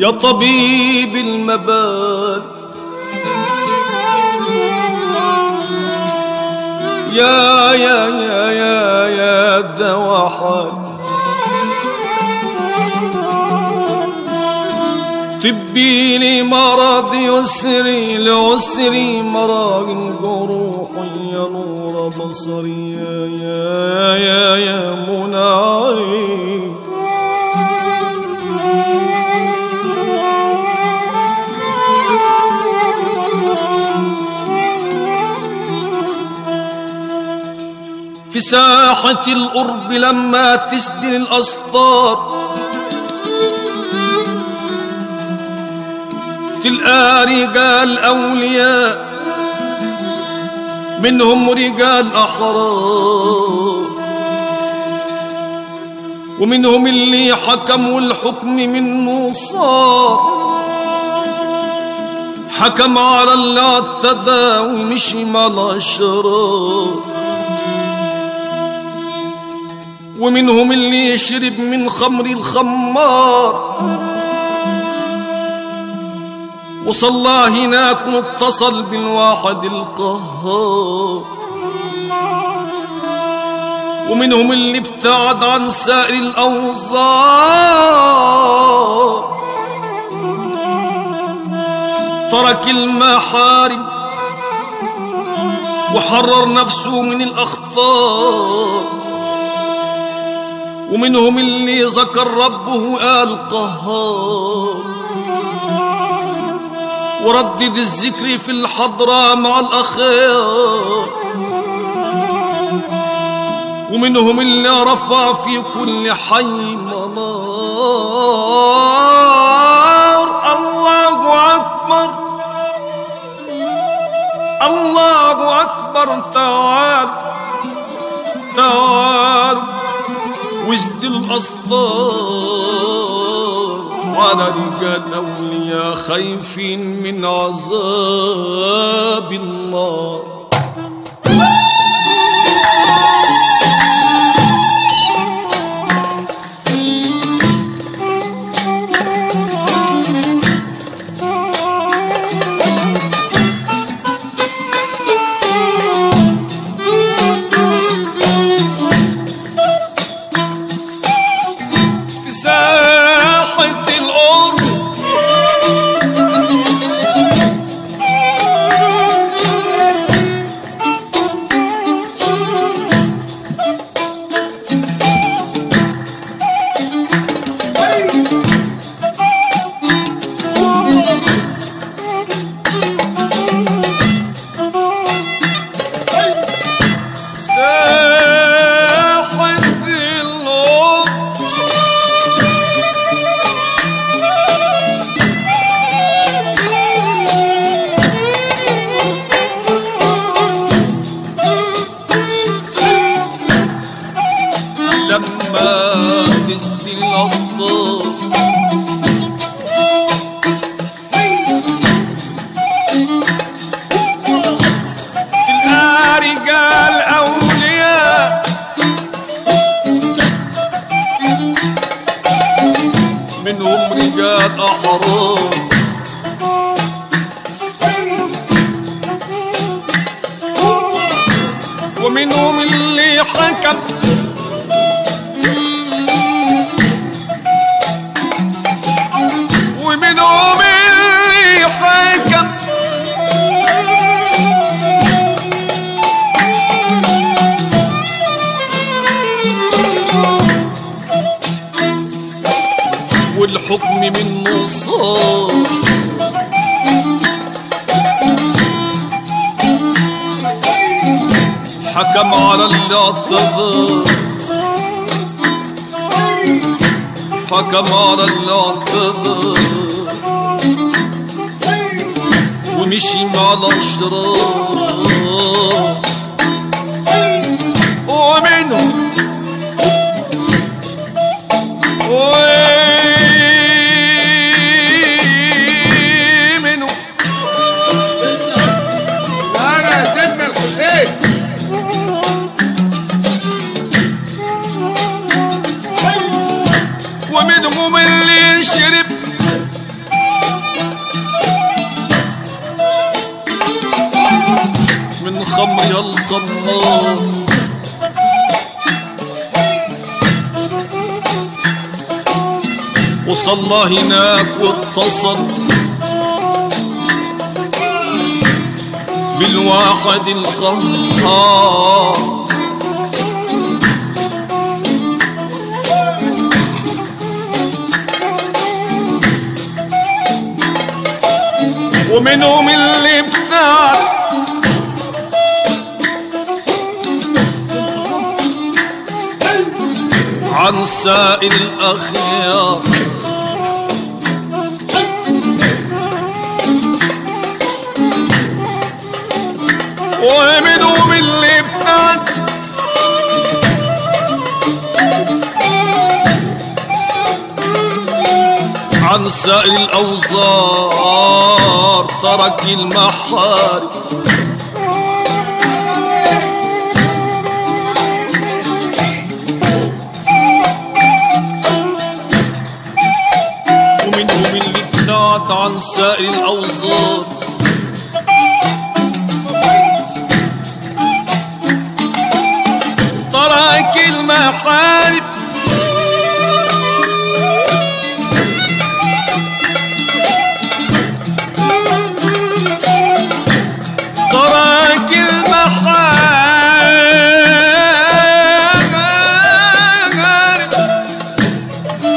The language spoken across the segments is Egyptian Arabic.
يا طبيب المبال يا يا يا يا يا دوا حال طبي لي مرضي وسري لعسري مرض الجروح يا نور بصري يا يا يا يا منعي في ساحة القرب لما تسدل الأسطار تلقى رجال أولياء منهم رجال أحرار ومنهم اللي حكموا الحكم منه صار حكم على اللي اعتدى ومشي مع الأشرار ومنهم اللي يشرب من خمر الخمار وصلى هناك واتصل بالواحد القهار ومنهم اللي ابتعد عن سائر الأوزار ترك المحارم وحرر نفسه من الأخطار ومنهم اللي ذكر ربه قال قهار وردد الذكر في الحضرة مع الأخيار ومنهم اللي رفع في كل حي منار الله أكبر الله أكبر تعال تعال وزد الأسطار على رجال أولياء خايفين من عذاب النار في ساحة الأرض ساحة الأرض لما تسدي الأسطار تلقى رجال أولياء منهم رجال أحرار ومنهم اللي حكم ومنهم اللي حكم والحكم منه صار حكم على اللي اعتذر حكم على اللي اعتذر ومشي مع الاشرار ومنهم ومنهم انا سيدنا الحسين ومنهم اللي شرب خمرها الخمار وصلى هناك واتصل بالواحد القهار ومنهم اللي بتاع عن سائر الأخيار ومنهم اللي بتاعت عن سائر الأوزار ترك المحارم ومنهم اللي ابتعد عن سائر الأوزار ترك المحارم ترك المحارم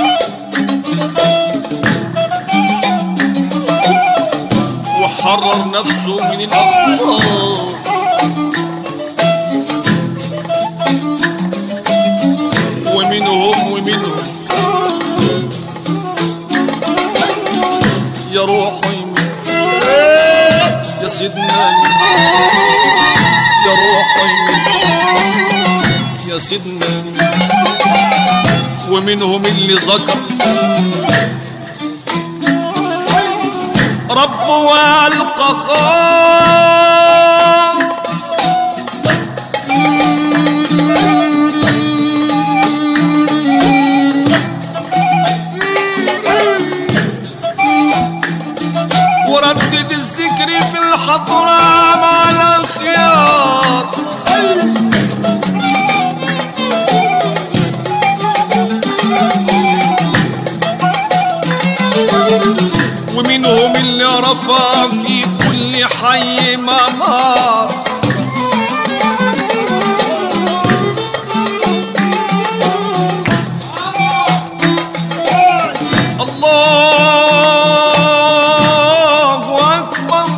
وحرر نفسه من الأخطار ومنهم ومنهم يا روحي يا سيدنا يا روحي يا سيدنا ومنهم اللي ذكر رب والقى خاف وردد الذكر في الحضرة مع الأخيار ومنهم اللي رفع في كل حي ممار الله أكبر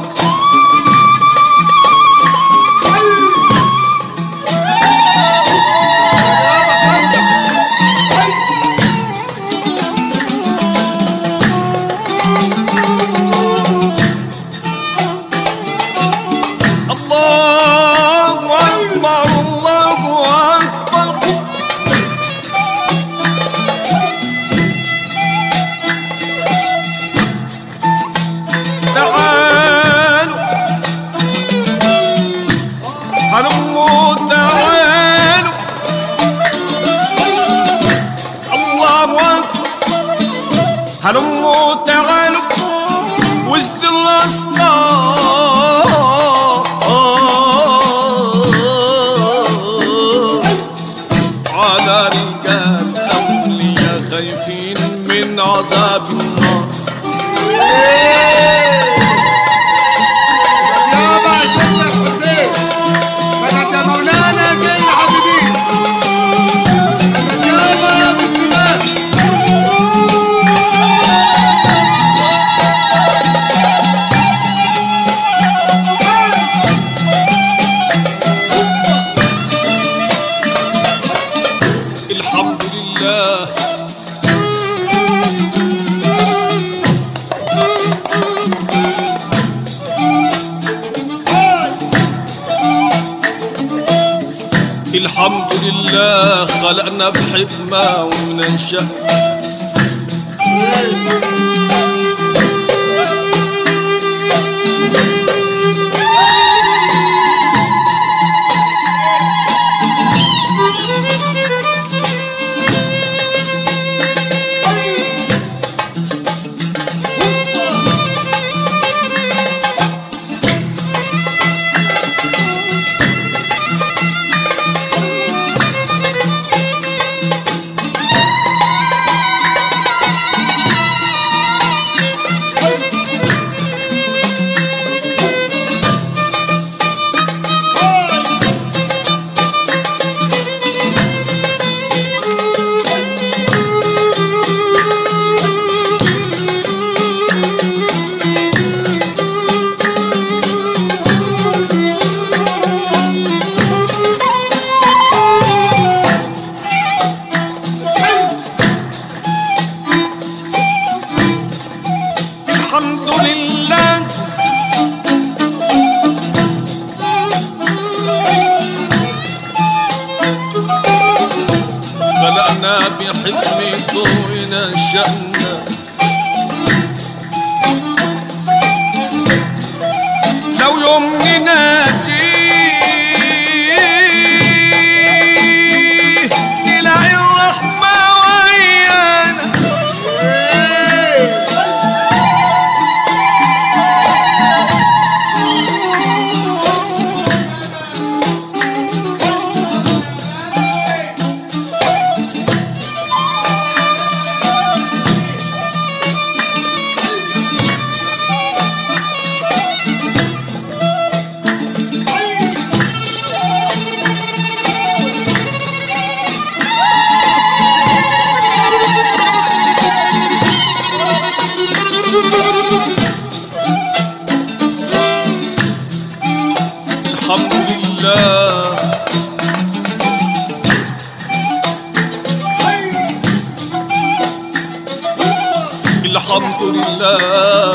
الله أكبر الله أكبر تعالوا هلموا تعالوا الله أكبر هلموا تعالوا وسط الأسطار على رجال أولياء خايفين من عذاب النار يابا سيدنا الحسين مدد يا مولانا جاي يا حبيبي مدد يابا يا ابو السمان الحمد لله الحمد لله خلقنا بحكمة وننشأ خلقنا بحكمته ونشأنا لو يوم ننادي نلاقي الرحمة ويانا الحمد لله الحمد لله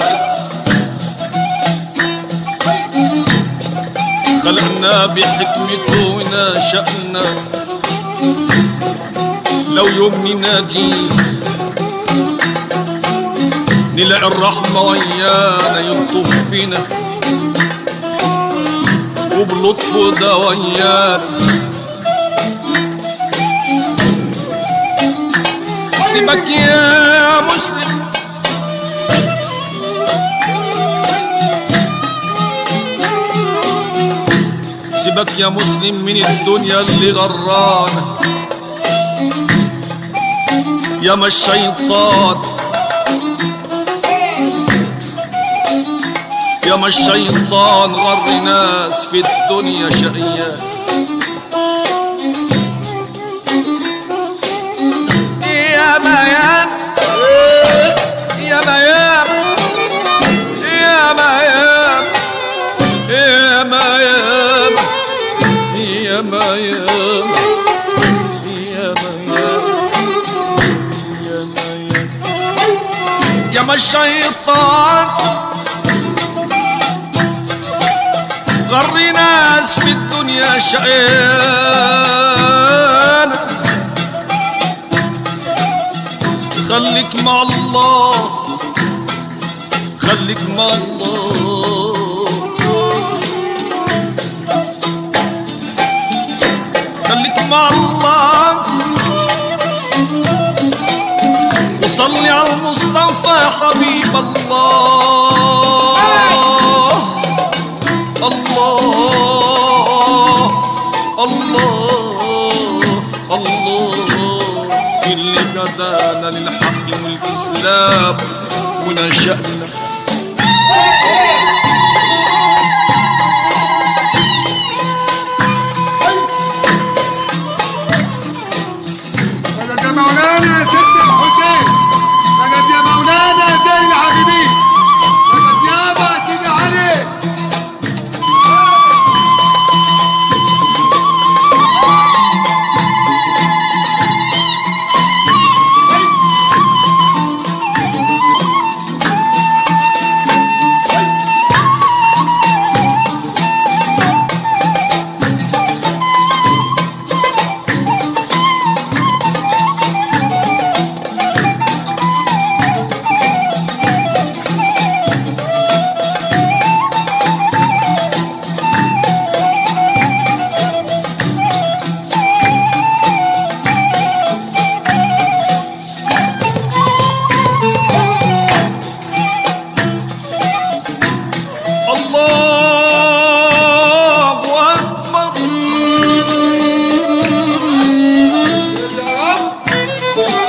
خلقنا بحكمته ونشأنا لو يوم ننادي نلاقي الرحمة ويانا يلطف بنا وبلطفه ده ويانا سيبك يا مسلم سيبك يا مسلم من الدنيا اللي غرانا يا ما الشيطان يا ما الشيطان غر ناس في الدنيا شقيان يا ما يا يا ما يا يا ما يا يا ما يا يا ما يا يا ما يا يا ما يا يا ما الشيطان غري ناس في الدنيا شقيان خليك مع الله خليك مع الله خليك مع الله وصلي على المصطفى حبيب الله الله الله الله اللي هدانا للحق والإسلام ونشأنا مدد يا مولانا سيدنا الحسين مدد يا مولانا زين العابدين مدد يابا سيدي علي الله أكبر يا رب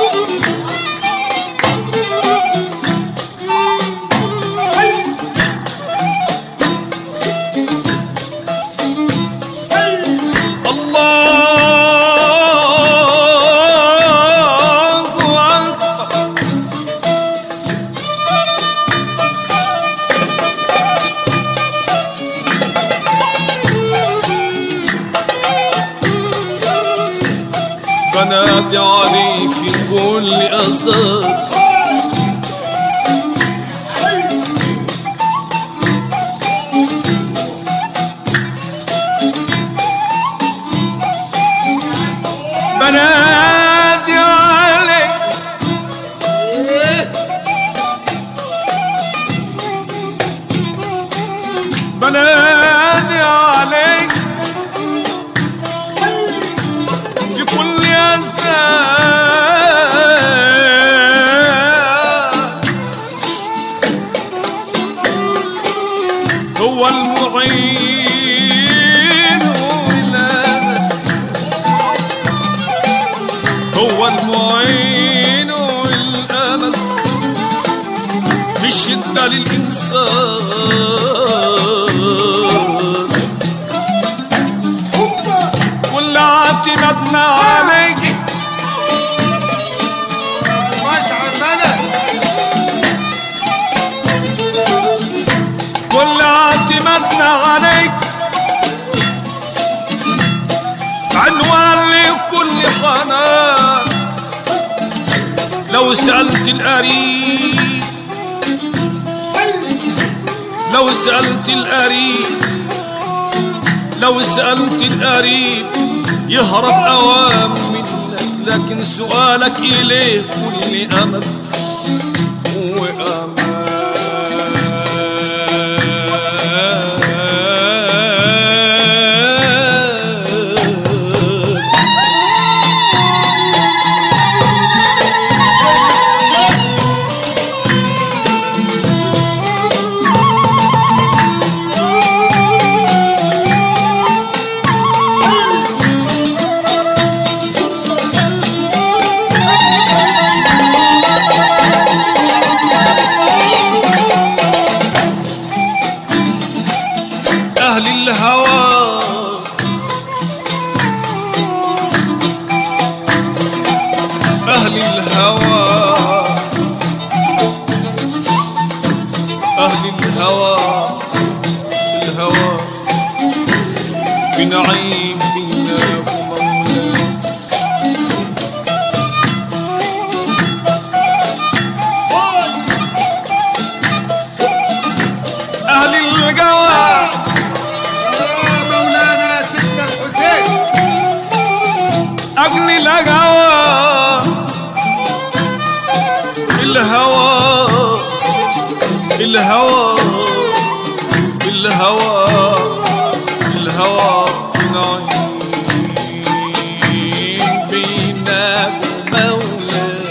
الله أكبر بنادي عليه في كل أذان بنادي اعتمدنا عليك واسع الملك كل اعتمدنا عليك عنوان لكل حنان لو سألت القريب لو سألت القريب لو سألت القريب يهرب أوام منك لكن سؤالك إليه كل أمل وأمان أهل الهوى أهل الهوى أهل الهوى الهوى بنعيم بنا ومولى أهل الجوى يا مولانا سيدنا الحسين أغني الهوى الهوى الهوى الهوى الهوى في نعيم بينك ومولاك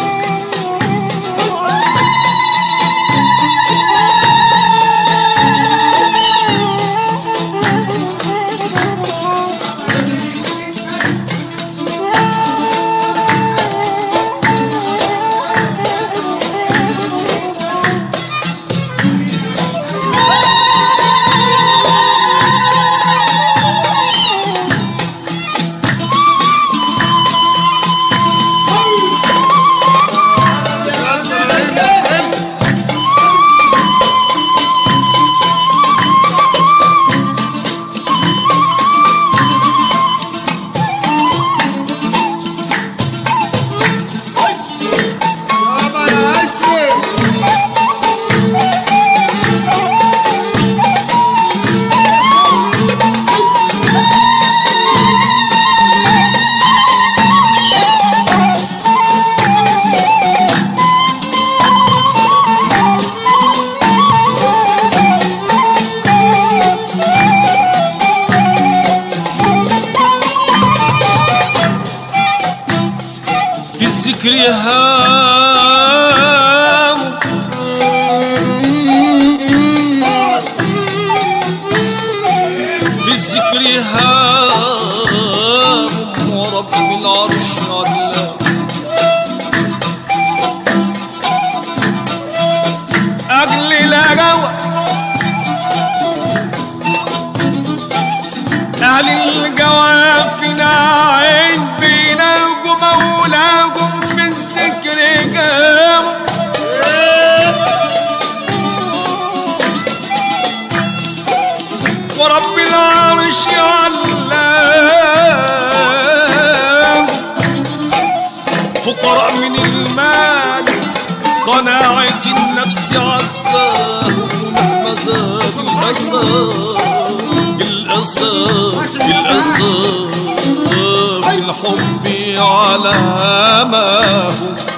يابا يا أشرف في الذكر هام في الذكر هام ورب العرش علام أجل لا جوع أهل الجوافنا عين بيناكم مولاكم في الذكر جام ورب العرش علام فقراء من المال قناعة النفس عزاه مهما زاد الأسى الأسى الأسى في الحب علامه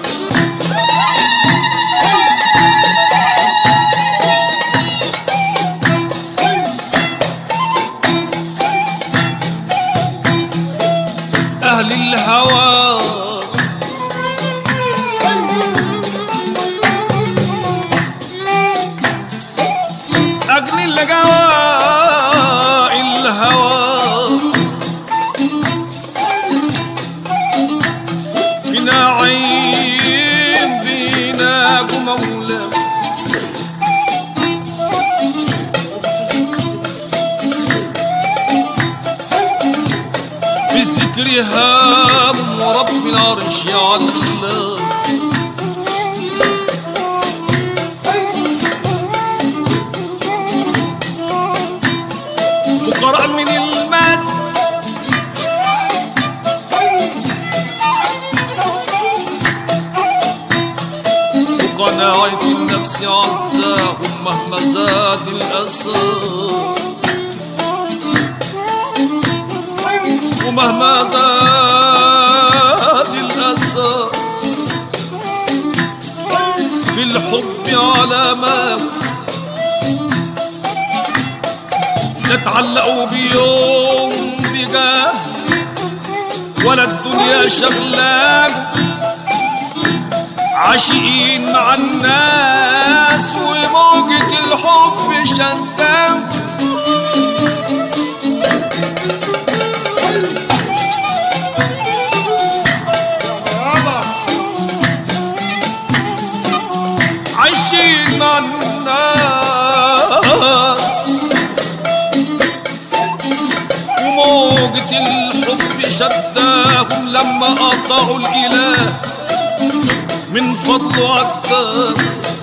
أهل الهوى أجل الجوى الهوى في نعيم بيناك مولاك في الذكر رهام ورب العرش يعلم فقراء من المال وقناعة النفس عزاهم مهما زاد الأسى ومهما زاد الأسى في الحب علامات تتعلقوا بيوم بجاه ولا الدنيا شغلان عاشقين مع الناس وموجة الحب شدام يابا عايشين مع الناس وموجة الحب شداهم لما قطعوا الإله من فضله عذاب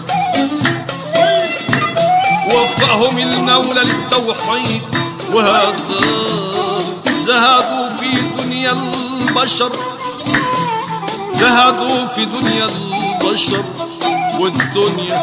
وفقهم المولى للتوحيد وهذا زهدوا في دنيا البشر زهدوا في دنيا البشر والدنيا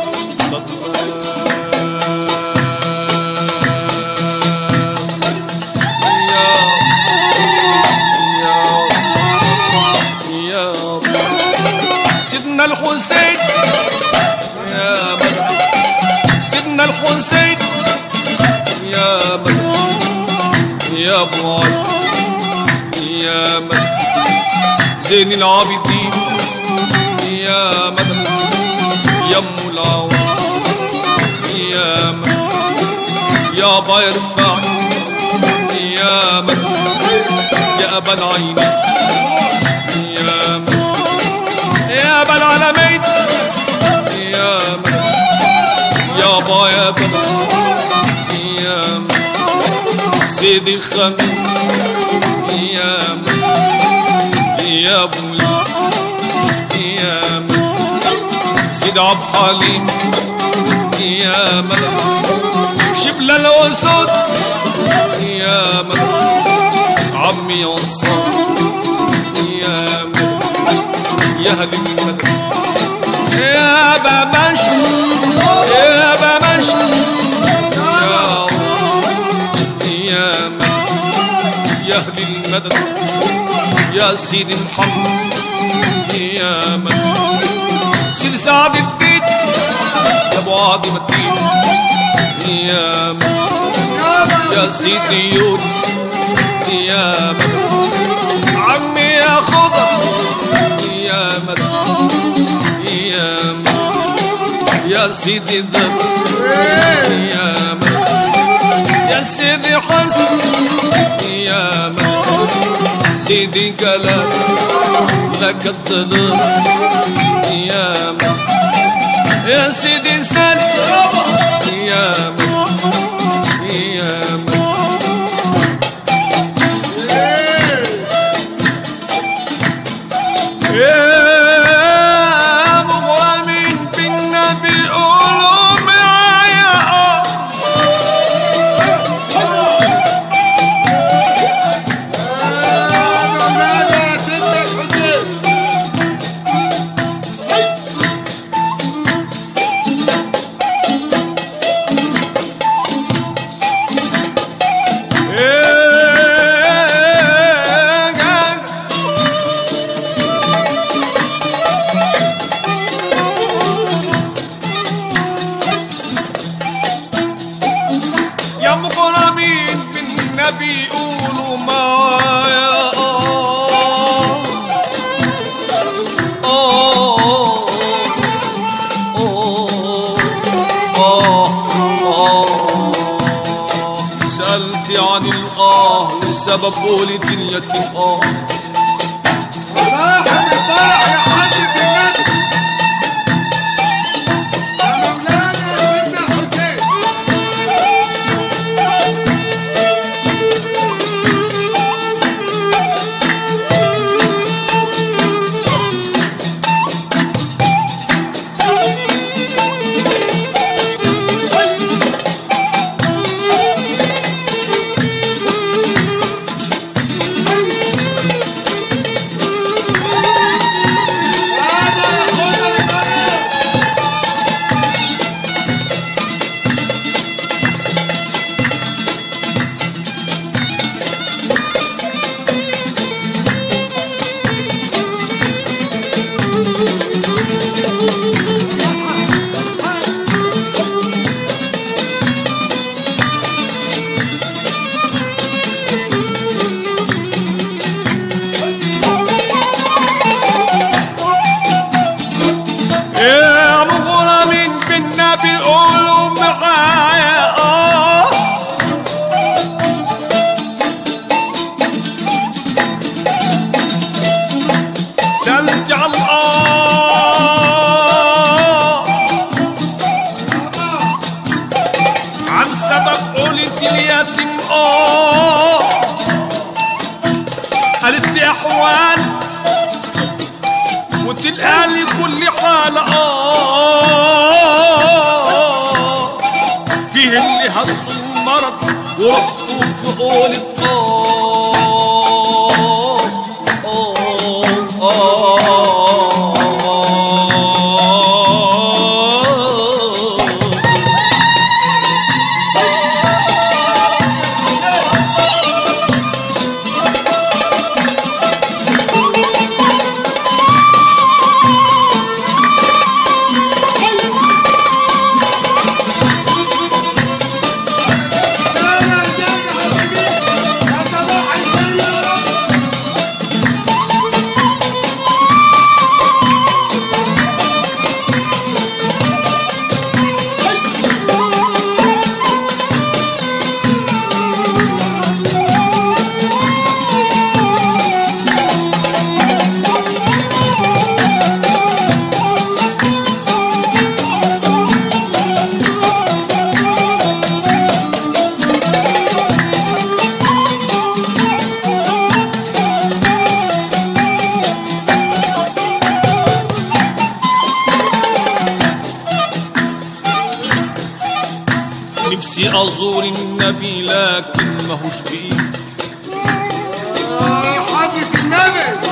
سيدنا الحسين يا من سيدنا الحسين يا من يا ابو علي يا من زين العابدين يا مدن يا ام العوام يا من يا ابا يرفع يا من يا ابا العينين يا من يا ابا العالمين يا من يا ابا يا بابا يا من سيدي خميس يا من يا ابو يا من سيد عبد الحليم يا من شبل الاسود يا من عمي عصام يا من يا اهل المدن يا بمش يا بمش يا يا من يا اهل المدن يا سيدي محمد يا من سيدي سعد الدين يا ابو عاطمة الدين يا من يا سيدي يونس يا من عمي يا خضر يا من يا من يا سيدي ذنب يا من يا سيدي حسن يا من سيدي جلال لك الظلام يا من يا سيدي سالم يا من يا من يا مغرمين بالنبي قولوا معايا آه. مولانا سيدنا الحسين يا مغرمين بالنبي قولوا معايا آه. آه. آه. آه. سألت عن الآه وسبب ولد اليتيم آه راح الفرح يا حاج في النبي يا مولانا سيدنا الحسين قولوا معايا اه سألت على الآه عن سبب قولت اليتيم اه قالت لي احوال وتلقى لي كل حالة اه فيه اللي هزوا المرض ورحتوا في قولة اه اه اه جانا جانا حبيبي يا صباح الخير يا رب نفسي ازور النبي لكن ماهوش بيه آه، حضرة النبي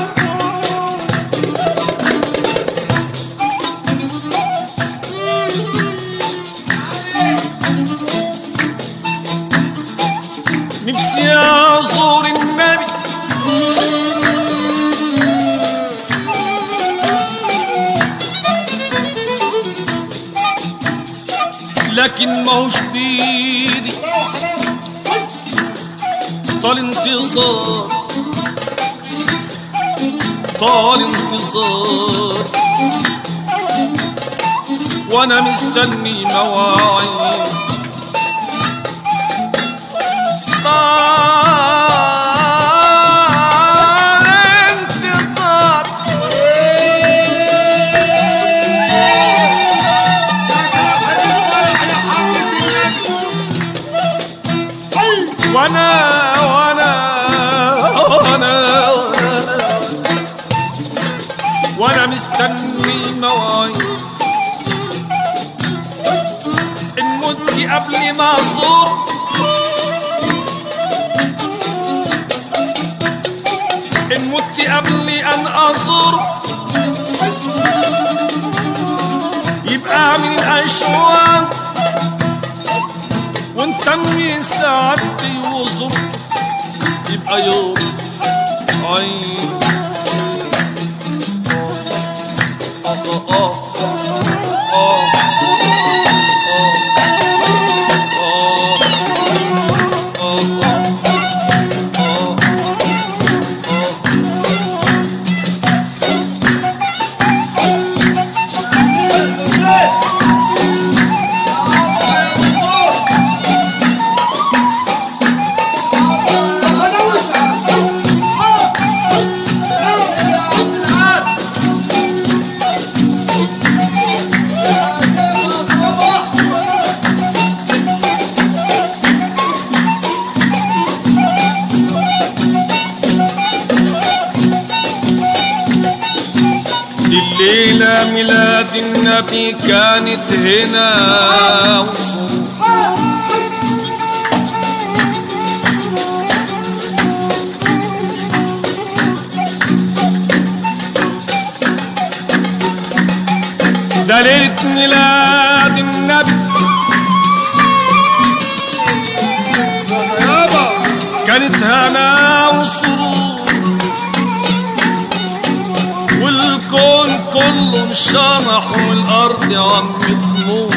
نفسي ازور النبي لكن ماهوش بيدي طال انتظار طال انتظار وانا مستني مواعيد طال انتظار وانا وانا وانا وانا مستني مواعيد ان مت قبل ما ازور ان مت قبل ان ازور يبقى من الاشواق وانت من سعادتي وزرت يبقى يوم عين آه آه آه آه الليلة ميلاد النبي كانت هنا وصول ده ليلة ميلاد النبي يابا كانت هنا وسرور والكون كله انشرح والارض عم تنور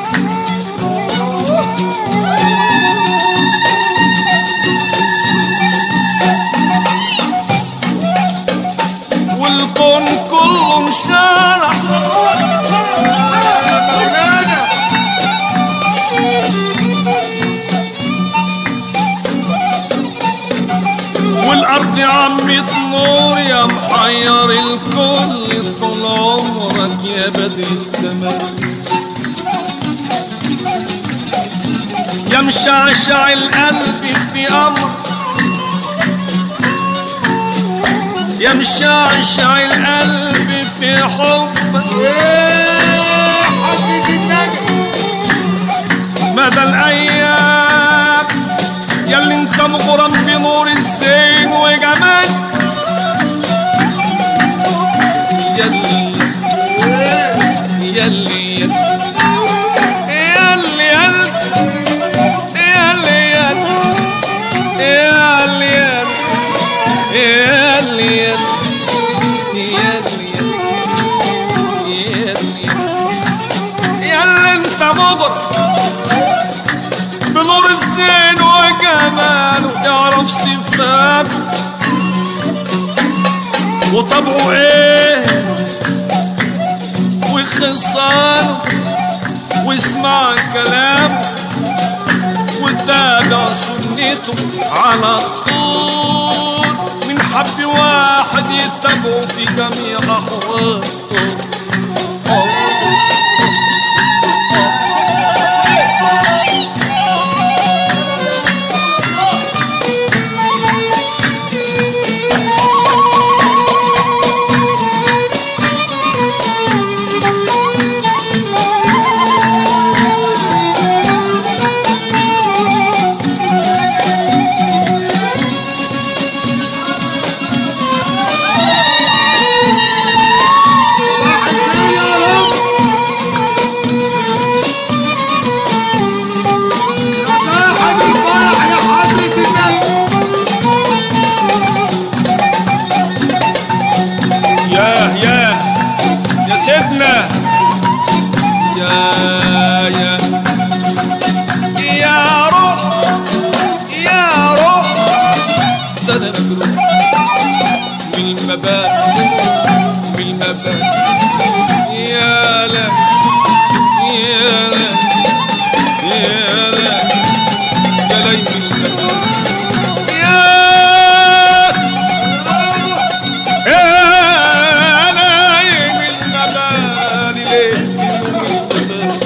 والكون كله انشرح مولانا يا عمي نور يا محير الكل طول عمرك يا بدر التمام يا مشعشع القلب في امر يا مشعشع القلب في حبك ايه حبيبي النبي مدى الايام ياللي انت مغرم بنور الزين وجمال ياللي ياللي ياللي ياللي ياللي ياللي ياللي ياللي ياللي ياللي ياللي انت مغرم بنور الزين وجماله يعرف صفاته وطبعه ايه وخصاله واسمع كلامه وتابع سنته على طول من حب واحد يتبعه في جميع احواله واحد فيهم يا صاحب الفرح يا حضرة النبي ياه ياه يا سيدنا يا يا يا روح يا روح ده انا مجروح من المبات من المبات يا لا يا لا يا لا يا ليل المبات يا يا نايم المباني ليه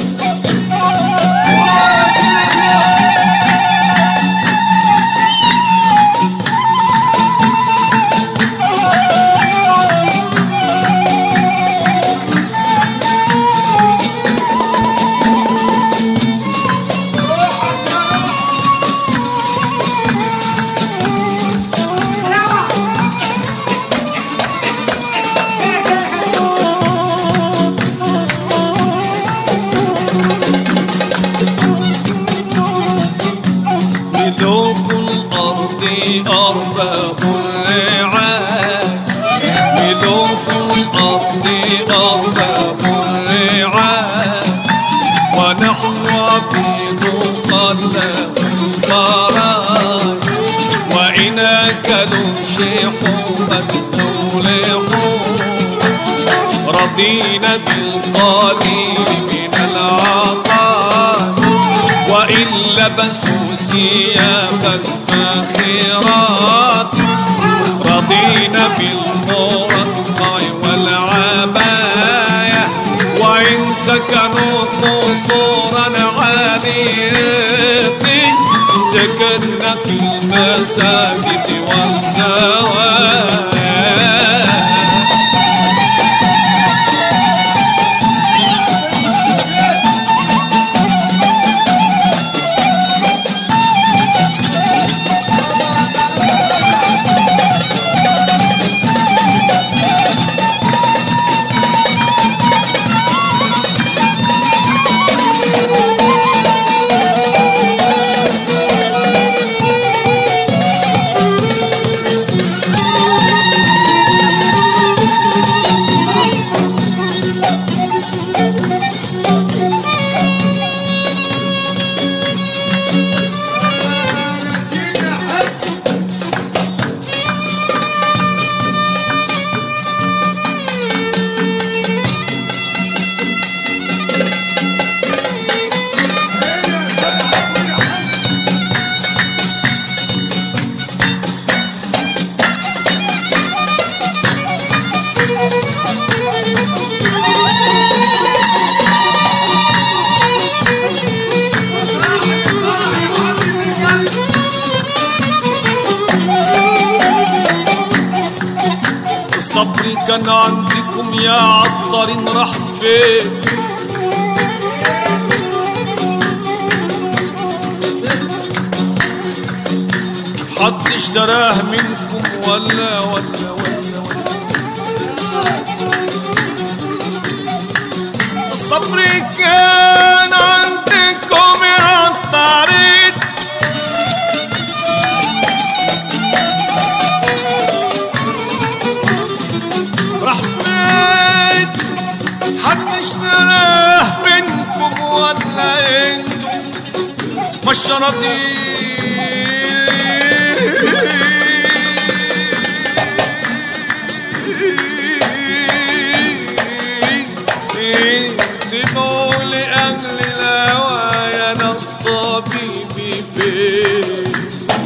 ملوك الأرض أرباب الرعاية ملوك الأرض أرباب الرعاية ونحن عبيد قد البرايا وإن أكلوا شيحوا الدولة رضينا بالقليل من العطاء وإن لبسوا ثياب الفاخرات رضينا بالمرقع والعباية وإن سكنوا قصورا عالية سكننا في المساجد والزوايا صبري كان عندكم يا عطارين راح فين حد اشتراه منكم ولا ولا ولا الصبر كان عندكم يا عطارين راح فين حد اشتراه منكم ولا انتم مش راضي لأجل الهوى يا ناس طبيبي فين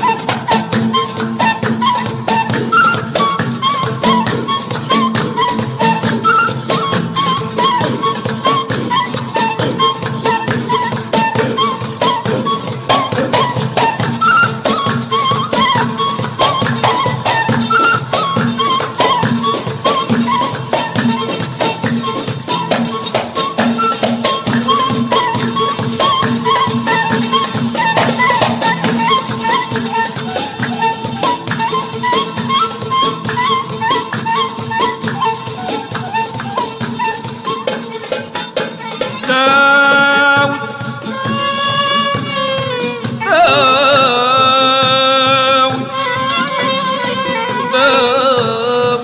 داود داود داود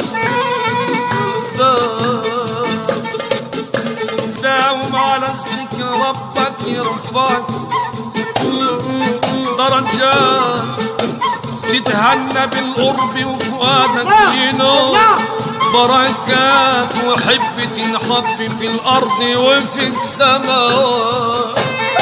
داود داوم على الذكر ربك يرفعك درجات تتهنى بالقرب وفؤادك ينور بركات وحب تنحب في الأرض وفي السماوات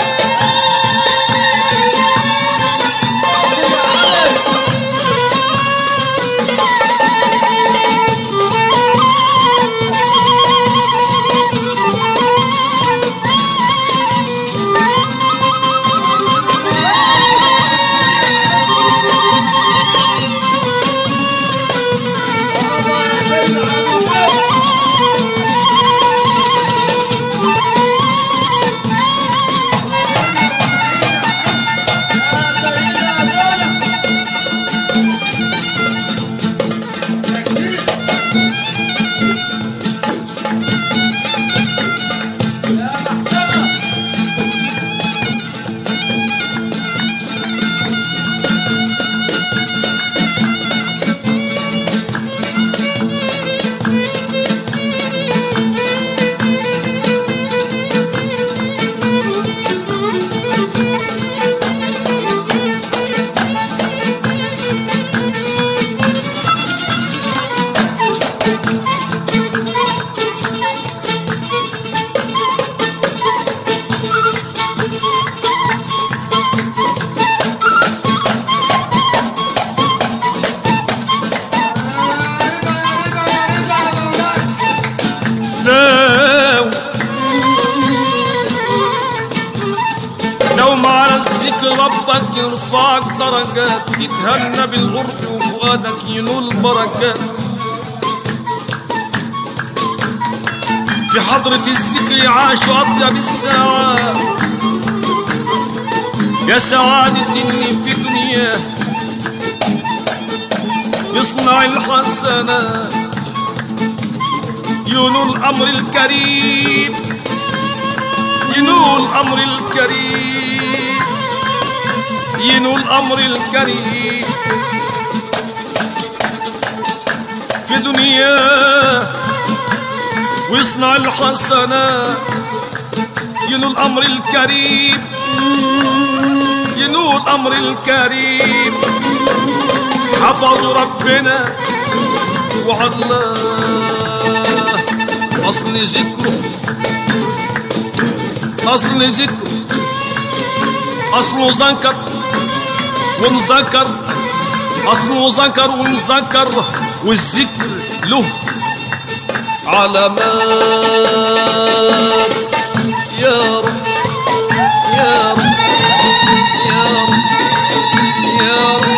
لو لو مع الذكر ربك يرفعك درجات تتهنى بالقرب وفؤادك ينول بركات في حضرة الذكر عاشوا أطيب الساعات يا سعادة إني في دنيا يصنع الحسنات ينول الأمر الكريم ينول الأمر الكريم ينول الأمر الكريم في دنياه ويصنع الحسنات ينول الأمر الكريم ينول الأمر الكريم حفظوا ربنا وعلاه أصل ذكره أصل ذكره أصله ذكر ونذكر أصله ذكر ونذكر والذكر له علامات يا رب يا رب يا رب يا رب